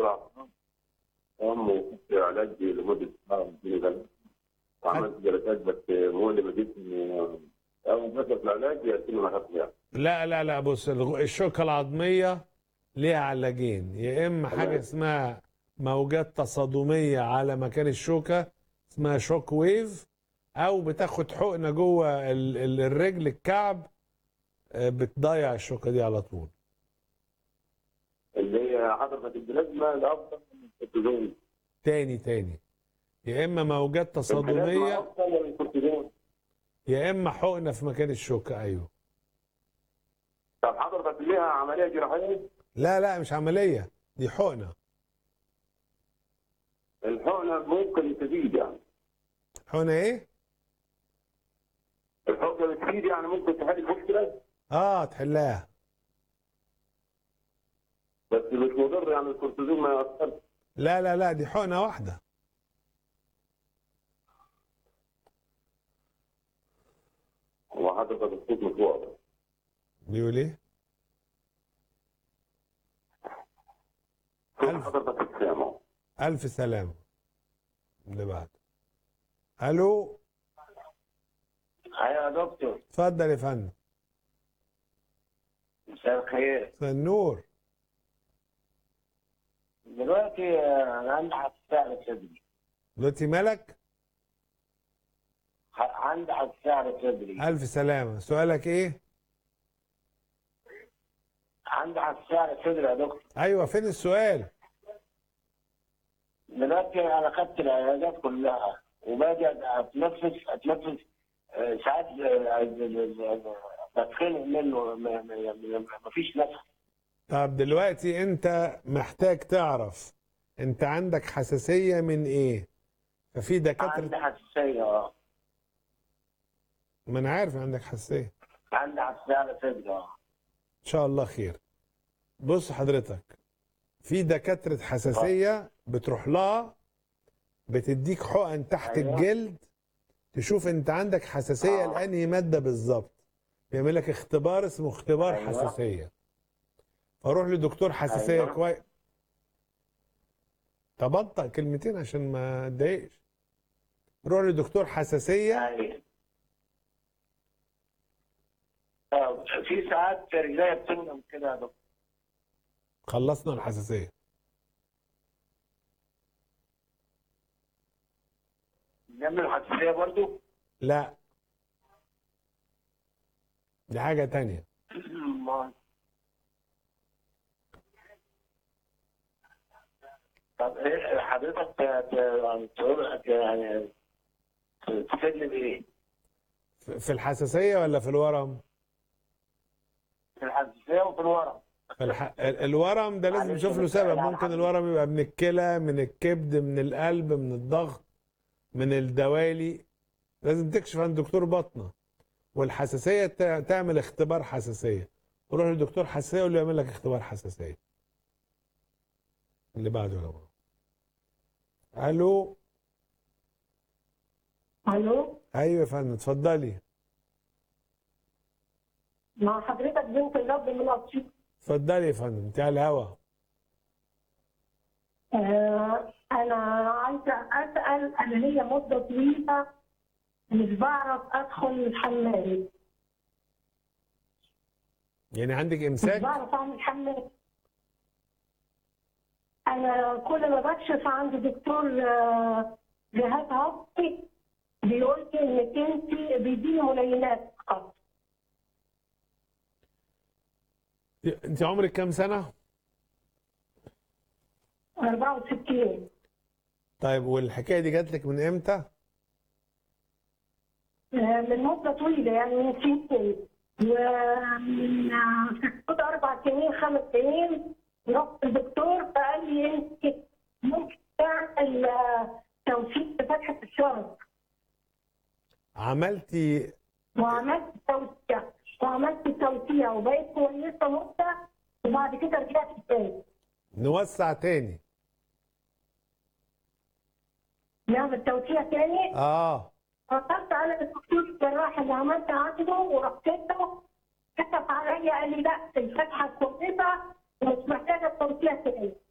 دكتور أم وكنت علاج لمدة شهر كده وعملت جلسات بس هو اللي بديتني أول فترة العلاج يأتيني ما خدت يعني لا لا لا بص الغ- الشوكة العظمية ليها علاجين يا إما حاجة تمام. اسمها موجات تصادمية على مكان الشوكة اسمها شوك ويف أو بتاخد حقنة جوه ال- ال- الرجل الكعب آه، بتضيع الشوكة دي على طول اللي هي حضرتك البلازما الأفضل من الكورتيزون تاني تاني يا إما موجات البلازما تصادمية أفضل من الكورتيزون يا إما حقنة في مكان الشوكة أيوه طب حضرتك ليها عملية جراحية لا لا مش عملية دي حقنة الحقنة ممكن تزيد يعني حقنة إيه؟ الحقنة بتزيد يعني ممكن تحل المشكلة آه تحلها بس مش مضر يعني الكورتيزون ما يأثرش لا لا لا دي حقنة واحدة هو حضرتك الصوت مش واضح بيقول إيه؟ صوت ألف. حضرتك مش سامع ألف سلامة اللي بعد ألو ايوه يا دكتور اتفضل يا فندم مساء الخير مساء النور دلوقتي آه، انا عندي حساسيه على صدري دلوقتي مالك ح- عندي حساسيه على صدري ألف سلامة سؤالك إيه؟ عندي حساسيه على صدري يا دكتور أيوة فين السؤال؟ دلوقتي انا خدت العلاجات كلها وباجي اتنفس اتنفس آه، ساعات آه، بتخنق منه ما- ما- ما- مفيش نفس طب دلوقتي أنت محتاج تعرف أنت عندك حساسية من إيه؟ ففي عندي دكاترة حساسيه اه ما أنا عارف عندك حساسية عندي حساسيه على صدري اه ان شاء الله خير بص حضرتك في دكاترة حساسية بتروح لها بتديك حقن تحت أيوة. الجلد تشوف انت عندك حساسية آه. لأنهي مادة بالظبط بيعمل لك اختبار اسمه اختبار أيوة. حساسية فروح لدكتور حساسية أيوة. كويس طب انطق كلمتين عشان ما تضايقش روح لدكتور حساسية يعني آه، في ساعات رجليا بتنم كده يا دكتور خلصنا الحساسية نعمل حساسيه برضو لا دي حاجة تانية ما- طب ايه حضرتك ت- ت- تقول يعني تفيدني بايه؟ في في الحساسية ولا في الورم؟ في الحساسيه وفي الورم الح... ال- الورم ده لازم معلش نشوف له بس سبب أنا ممكن عندي- الورم يبقى من الكلى من الكبد من القلب من الضغط من الدوالي لازم تكشف عند دكتور باطنة والحساسية تع- تعمل اختبار حساسية وروح لدكتور حساسية يقول له يعمل لك اختبار حساسية اللي بعده يا جماعة الو الو ايوه يا فندم اتفضلي مع حضرتك بنت الرب من اسيوط اتفضلي يا فندم انت على الهوا آه انا عايزه اسال انا ليا مده طويله مش بعرف ادخل الحمام يعني عندك مش امساك بعرف اعمل حمام انا كل ما بكشف عند دكتور آه، جهاز هضمي بيقول لي انك انت بيديني ملينات فقط انت عمرك كام سنة 64 طيب والحكاية دي جات لك من امتى آه، من مدة طويلة يعني من سنين ومن آه، في حدود أربع سنين خمس سنين رحت الدكتور فقال لي أنت ممكن تعمل آه، توسيع في فتحة الشرج عملتي وعملت توسيع وعملت توسيع وبقيت كويسة مدة وبعد كده رجعت تاني نوسع تاني نعمل توسيع تاني اه اتصلت على الدكتور الجراح اللي عملت عنده ورحت له كتب عليا قال لي لا الفتحه كويسه ومش محتاجه توسيع تاني